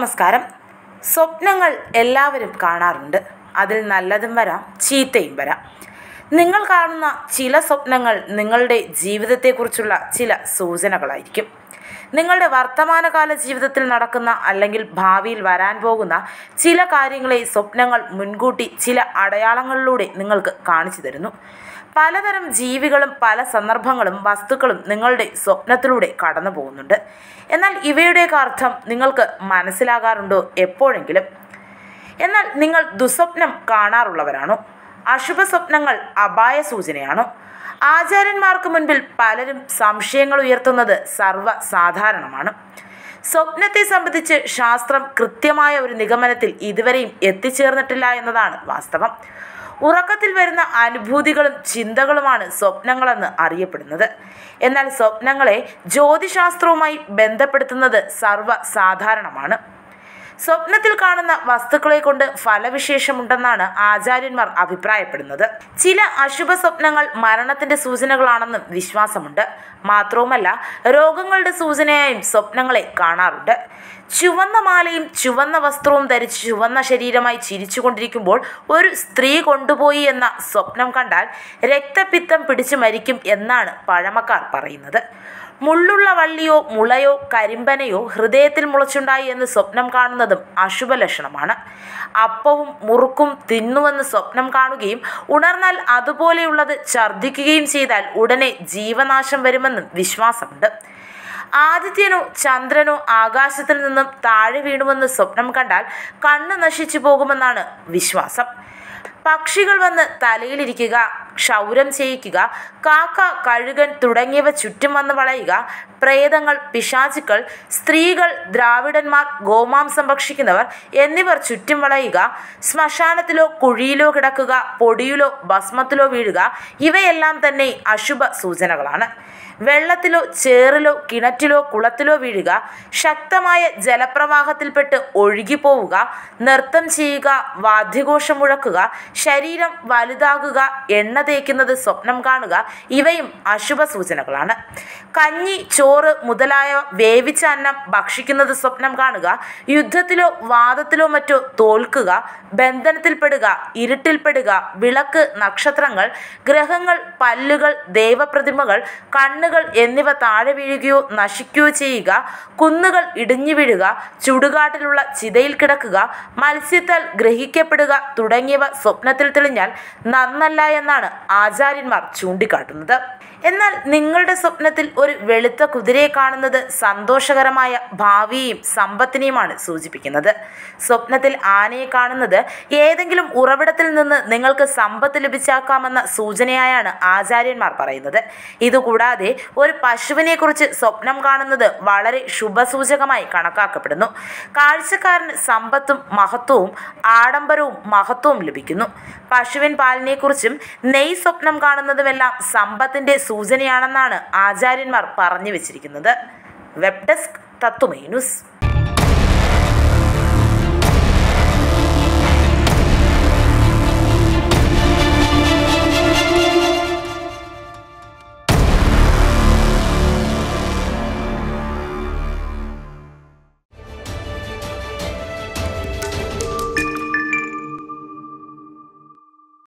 നമസ്കാരം സ്വപ്നങ്ങൾ എല്ലാവരും കാണാറുണ്ട് അതിൽ നല്ലതും വരാം ചീത്തയും വരാം നിങ്ങൾ കാണുന്ന ചില സ്വപ്നങ്ങൾ നിങ്ങളുടെ ജീവിതത്തെക്കുറിച്ചുള്ള ചില സൂചനകളായിരിക്കും നിങ്ങളുടെ വർത്തമാനകാല ജീവിതത്തിൽ നടക്കുന്ന അല്ലെങ്കിൽ ഭാവിയിൽ വരാൻ പോകുന്ന ചില കാര്യങ്ങളെ സ്വപ്നങ്ങൾ മുൻകൂട്ടി ചില അടയാളങ്ങളിലൂടെ നിങ്ങൾക്ക് കാണിച്ചു തരുന്നു പലതരം ജീവികളും പല സന്ദർഭങ്ങളും വസ്തുക്കളും നിങ്ങളുടെ സ്വപ്നത്തിലൂടെ കടന്നു പോകുന്നുണ്ട് എന്നാൽ ഇവയുടെയൊക്കെ അർത്ഥം നിങ്ങൾക്ക് മനസ്സിലാകാറുണ്ടോ എപ്പോഴെങ്കിലും എന്നാൽ നിങ്ങൾ ദുസ്വപ്നം കാണാറുള്ളവരാണോ അശുഭ സ്വപ്നങ്ങൾ അപായ സൂചനയാണോ ആചാര്യന്മാർക്ക് മുൻപിൽ പലരും സംശയങ്ങൾ ഉയർത്തുന്നത് സർവ്വസാധാരണമാണ് സ്വപ്നത്തെ സംബന്ധിച്ച് ശാസ്ത്രം കൃത്യമായ ഒരു നിഗമനത്തിൽ ഇതുവരെയും എത്തിച്ചേർന്നിട്ടില്ല എന്നതാണ് വാസ്തവം ഉറക്കത്തിൽ വരുന്ന അനുഭൂതികളും ചിന്തകളുമാണ് സ്വപ്നങ്ങളെന്ന് അറിയപ്പെടുന്നത് എന്നാൽ സ്വപ്നങ്ങളെ ജ്യോതിശാസ്ത്രവുമായി ബന്ധപ്പെടുത്തുന്നത് സർവ്വസാധാരണമാണ് സ്വപ്നത്തിൽ കാണുന്ന വസ്തുക്കളെ കൊണ്ട് ഫലവിശേഷമുണ്ടെന്നാണ് ആചാര്യന്മാർ അഭിപ്രായപ്പെടുന്നത് ചില അശുഭ സ്വപ്നങ്ങൾ മരണത്തിന്റെ സൂചനകളാണെന്നും വിശ്വാസമുണ്ട് മാത്രവുമല്ല രോഗങ്ങളുടെ സൂചനയായും സ്വപ്നങ്ങളെ കാണാറുണ്ട് ചുവന്ന മാലയും ചുവന്ന വസ്ത്രവും ധരിച്ച് ചുവന്ന ശരീരമായി ചിരിച്ചുകൊണ്ടിരിക്കുമ്പോൾ ഒരു സ്ത്രീ കൊണ്ടുപോയി എന്ന സ്വപ്നം കണ്ടാൽ രക്തപിത്തം പിടിച്ചു മരിക്കും എന്നാണ് പഴമക്കാർ പറയുന്നത് മുള്ളുള്ള വള്ളിയോ മുളയോ കരിമ്പനയോ ഹൃദയത്തിൽ മുളച്ചുണ്ടായി എന്ന് സ്വപ്നം കാണുന്നതും അശുഭ ലക്ഷണമാണ് അപ്പവും മുറുക്കും തിന്നുവെന്ന് സ്വപ്നം കാണുകയും ഉണർന്നാൽ അതുപോലെയുള്ളത് ഛർദ്ദിക്കുകയും ചെയ്താൽ ഉടനെ ജീവനാശം വരുമെന്നും വിശ്വാസമുണ്ട് ആദിത്യനോ ചന്ദ്രനോ ആകാശത്തിൽ നിന്നും താഴെ വീണുവെന്ന് സ്വപ്നം കണ്ടാൽ കണ്ണ് നശിച്ചു പോകുമെന്നാണ് വിശ്വാസം പക്ഷികൾ വന്ന് തലയിലിരിക്കുക ക്ഷൗരം ചെയ്യിക്കുക കാക്ക കഴുകൻ തുടങ്ങിയവ ചുറ്റും വന്ന് വളയുക പ്രേതങ്ങൾ പിശാചുക്കൾ സ്ത്രീകൾ ദ്രാവിഡന്മാർ ഗോമാംസം ഭക്ഷിക്കുന്നവർ എന്നിവർ ചുറ്റും വളയുക ശ്മശാനത്തിലോ കുഴിയിലോ കിടക്കുക പൊടിയിലോ ഭസ്മത്തിലോ വീഴുക ഇവയെല്ലാം തന്നെ അശുഭ സൂചനകളാണ് വെള്ളത്തിലോ ചേറിലോ കിണറ്റിലോ കുളത്തിലോ വീഴുക ശക്തമായ ജലപ്രവാഹത്തിൽപ്പെട്ട് ഒഴുകിപ്പോവുക നൃത്തം ചെയ്യുക വാദ്യഘോഷം മുഴക്കുക ശരീരം വലുതാകുക എണ്ണ തേക്കുന്നത് സ്വപ്നം കാണുക ഇവയും അശുഭ സൂചനകളാണ് കഞ്ഞി ചോറ് മുതലായ വേവിച്ച അന്നം ഭക്ഷിക്കുന്നത് സ്വപ്നം കാണുക യുദ്ധത്തിലോ വാദത്തിലോ മറ്റോ തോൽക്കുക ബന്ധനത്തിൽപ്പെടുക ഇരുട്ടിൽപ്പെടുക വിളക്ക് നക്ഷത്രങ്ങൾ ഗ്രഹങ്ങൾ പല്ലുകൾ ദേവപ്രതിമകൾ കണ്ണുകൾ എന്നിവ താഴെ വീഴുകയോ നശിക്കുകയോ ചെയ്യുക കുന്നുകൾ ഇടിഞ്ഞു വീഴുക ചുടുകാട്ടിലുള്ള ചിതയിൽ കിടക്കുക മത്സ്യത്താൽ ഗ്രഹിക്കപ്പെടുക തുടങ്ങിയവ സ്വപ്നത്തിൽ തെളിഞ്ഞാൽ നന്നല്ല എന്നാണ് ആചാര്യന്മാർ ചൂണ്ടിക്കാട്ടുന്നത് എന്നാൽ നിങ്ങളുടെ സ്വപ്നത്തിൽ ഒരു വെളുത്ത കുതിരയെ കാണുന്നത് സന്തോഷകരമായ ഭാവിയെയും സമ്പത്തിനെയുമാണ് സൂചിപ്പിക്കുന്നത് സ്വപ്നത്തിൽ ആനയെ കാണുന്നത് ഏതെങ്കിലും ഉറവിടത്തിൽ നിന്ന് നിങ്ങൾക്ക് സമ്പത്ത് ലഭിച്ചാക്കാമെന്ന സൂചനയായാണ് ആചാര്യന്മാർ പറയുന്നത് ഇതുകൂടാതെ ഒരു പശുവിനെ കുറിച്ച് സ്വപ്നം കാണുന്നത് വളരെ ശുഭസൂചകമായി കണക്കാക്കപ്പെടുന്നു കാഴ്ചക്കാരന് സമ്പത്തും മഹത്വവും ആഡംബരവും മഹത്വവും ലഭിക്കുന്നു പശുവിൻ പാലിനെക്കുറിച്ചും നെയ് സ്വപ്നം കാണുന്നതുമെല്ലാം സമ്പത്തിന്റെ സൂചനയാണെന്നാണ് ആചാര്യന്മാർ പറഞ്ഞു വെച്ചിരിക്കുന്നത് വെബ് ഡെസ്ക് തത്തുമൈ ന്യൂസ്